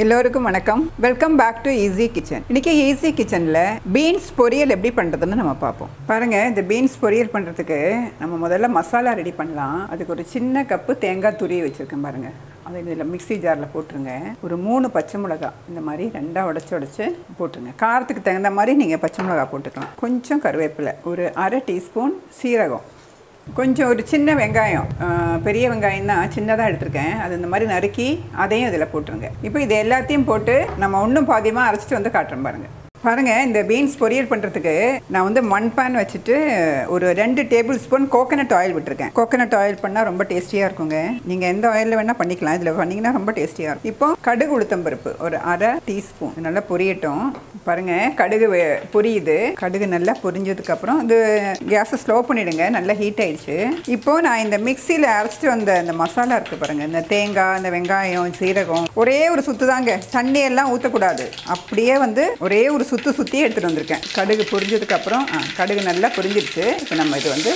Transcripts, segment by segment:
எல்லோருக்கும் வணக்கம் welcome back to easy kitchen இன்னைக்கு ஈஸி கிச்சனில் பீன்ஸ் பொரியல் எப்படி பண்ணுறதுன்னு நம்ம பார்ப்போம் பாருங்க இந்த பீன்ஸ் பொரியல் பண்ணுறதுக்கு நம்ம முதல்ல மசாலா ரெடி பண்ணலாம் அதுக்கு ஒரு சின்ன கப்பு தேங்காய் துருவி வச்சுருக்கேன் பாருங்க அதை இதில் மிக்ஸி ஜாரில் போட்டுருங்க ஒரு மூணு பச்சை மிளகா இந்த மாதிரி ரெண்டாக உடச்சி உடச்சி போட்டுருங்க காரத்துக்கு தகுந்த மாதிரி நீங்கள் பச்சை மிளகா போட்டுக்கலாம் கொஞ்சம் கருவேப்பிலை ஒரு அரை டீஸ்பூன் சீரகம் கொஞ்சம் ஒரு சின்ன வெங்காயம் அஹ், பெரிய வெங்காயம் தான் சின்னதாக எடுத்திருக்கேன் அது இந்த மாதிரி நறுக்கி அதையும் இதில் போட்டுருங்க இப்போ இது எல்லாத்தையும் போட்டு நம்ம ஒன்றும் பாதியமாக அரைச்சிட்டு வந்து காட்டுறோம் பாருங்கள் பாருங்கள் இந்த பீன்ஸ் பொரியல் பண்ணுறதுக்கு நான் வந்து மண் பேன் வச்சுட்டு ஒரு ரெண்டு டேபிள் ஸ்பூன் கோகனட் ஆயில் விட்டுருக்கேன் கோகனட் ஆயில் பண்ணால் ரொம்ப டேஸ்டியாக இருக்குங்க நீங்கள் எந்த ஆயிலில் வேணால் பண்ணிக்கலாம் இதில் பண்ணிங்கன்னா ரொம்ப டேஸ்டியாக இருக்கும் இப்போ கடுகு உளுத்தம்பருப்பு ஒரு அரை டீஸ்பூன் நல்லா பொரியட்டும் பாருங்க கடுகு வே- பொரியுது கடுகு நல்லா பொரிஞ்சதுக்கப்புறம் இது கேஸை ஸ்லோ பண்ணிடுங்க நல்லா ஹீட் ஆயிடுச்சு இப்போ நான் இந்த மிக்சியில் அரைச்சிட்டு வந்த இந்த மசாலா இருக்கு பாருங்க இந்த தேங்காய் இந்த வெங்காயம் சீரகம் ஒரே ஒரு சுத்து தாங்க தண்ணி எல்லாம் ஊற்றக்கூடாது அப்படியே வந்து ஒரே ஒரு சுத்து சுற்றி எடுத்துகிட்டு வந்திருக்கேன் கடுகு பொரிஞ்சதுக்கப்புறம் ஆ கடுகு நல்லா பொரிஞ்சிருச்சு இப்போ நம்ம இது வந்து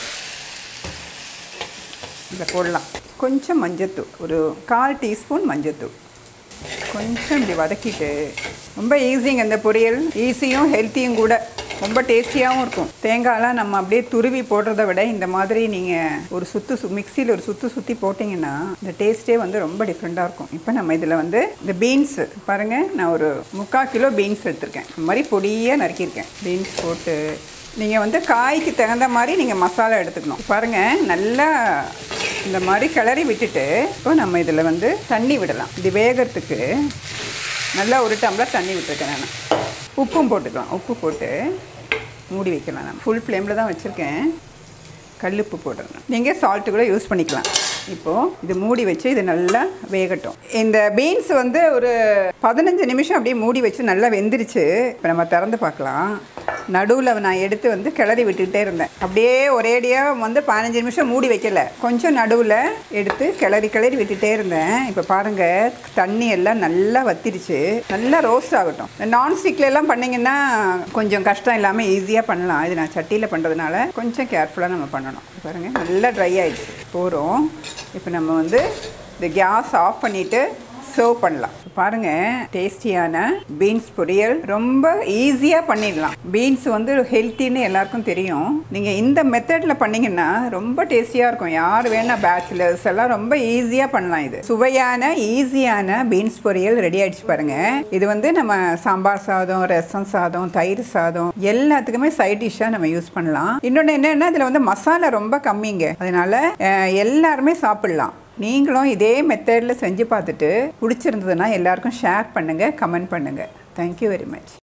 இதில் போடலாம் கொஞ்சம் மஞ்சத்தூள் ஒரு கால் டீஸ்பூன் மஞ்சத்தூள் கொஞ்சம் இப்படி வதக்கிட்டு ரொம்ப ஈஸிங்க இந்த பொரியல் ஈஸியும் ஹெல்த்தியும் கூட ரொம்ப டேஸ்டியாகவும் இருக்கும் தேங்காயெலாம் நம்ம அப்படியே துருவி போடுறத விட இந்த மாதிரி நீங்கள் ஒரு சுத்து சு மிக்சியில் ஒரு சுத்து சுற்றி போட்டிங்கன்னா இந்த டேஸ்ட்டே வந்து ரொம்ப டிஃப்ரெண்ட்டாக இருக்கும் இப்போ நம்ம இதில் வந்து இந்த பீன்ஸு பாருங்கள் நான் ஒரு முக்கால் கிலோ பீன்ஸ் எடுத்திருக்கேன் இந்த மாதிரி பொடியாக நறுக்கியிருக்கேன் பீன்ஸ் போட்டு நீங்கள் வந்து காய்க்கு தகுந்த மாதிரி நீங்கள் மசாலா எடுத்துக்கணும் பாருங்கள் நல்லா இந்த மாதிரி கிளறி விட்டுட்டு இப்போ நம்ம இதில் வந்து தண்ணி விடலாம் இது வேகிறதுக்கு நல்லா ஒரு டம்ளர் தண்ணி விட்டுருக்கேன் நான் உப்பும் போட்டுக்கலாம் உப்பு போட்டு மூடி வைக்கலாம் நான் ஃபுல் ஃப்ளேமில் தான் வச்சுருக்கேன் கல்லுப்பு போடுறேன் நீங்கள் சால்ட்டு கூட யூஸ் பண்ணிக்கலாம் இப்போது இது மூடி வச்சு இது நல்லா வேகட்டும் இந்த பீன்ஸ் வந்து ஒரு பதினஞ்சு நிமிஷம் அப்படியே மூடி வச்சு நல்லா வெந்துருச்சு இப்போ நம்ம திறந்து பார்க்கலாம் நடுவில் நான் எடுத்து வந்து கிளறி விட்டுக்கிட்டே இருந்தேன் அப்படியே ஒரேடியாக வந்து பதினஞ்சு நிமிஷம் மூடி வைக்கல கொஞ்சம் நடுவில் எடுத்து கிளறி கிளறி விட்டுட்டே இருந்தேன் இப்போ பாருங்கள் தண்ணி எல்லாம் நல்லா வத்திருச்சு நல்லா ரோஸ்ட் ஆகட்டும் நான்ஸ்டிக்ல எல்லாம் பண்ணிங்கன்னா கொஞ்சம் கஷ்டம் இல்லாமல் ஈஸியாக பண்ணலாம் இது நான் சட்டியில் பண்ணுறதுனால கொஞ்சம் கேர்ஃபுல்லாக நம்ம பண்ணணும் பாருங்கள் நல்லா ட்ரை ஆயிடுச்சு போகிறோம் இப்போ நம்ம வந்து இந்த கேஸ் ஆஃப் பண்ணிவிட்டு சர்வ் பண்ணலாம் பாருங்க டேஸ்டியான பீன்ஸ் பொரியல் ரொம்ப ஈஸியாக பண்ணிடலாம் பீன்ஸ் வந்து ஹெல்த்தின்னு எல்லாருக்கும் தெரியும் நீங்கள் இந்த மெத்தடில் பண்ணீங்கன்னா ரொம்ப டேஸ்டியாக இருக்கும் யார் வேணால் பேச்சுலர்ஸ் எல்லாம் ரொம்ப ஈஸியாக பண்ணலாம் இது சுவையான ஈஸியான பீன்ஸ் பொரியல் ரெடி ஆயிடுச்சு பாருங்க இது வந்து நம்ம சாம்பார் சாதம் ரசம் சாதம் தயிர் சாதம் எல்லாத்துக்குமே சைட் டிஷ்ஷாக நம்ம யூஸ் பண்ணலாம் இன்னொன்று என்னன்னா இதில் வந்து மசாலா ரொம்ப கம்மிங்க அதனால அஹ், எல்லாருமே சாப்பிடலாம் நீங்களும் இதே மெத்தடில் செஞ்சு பார்த்துட்டு பிடிச்சிருந்ததுன்னா எல்லாருக்கும் ஷேர் பண்ணுங்கள் கமெண்ட் பண்ணுங்கள் தேங்க்யூ வெரி மச்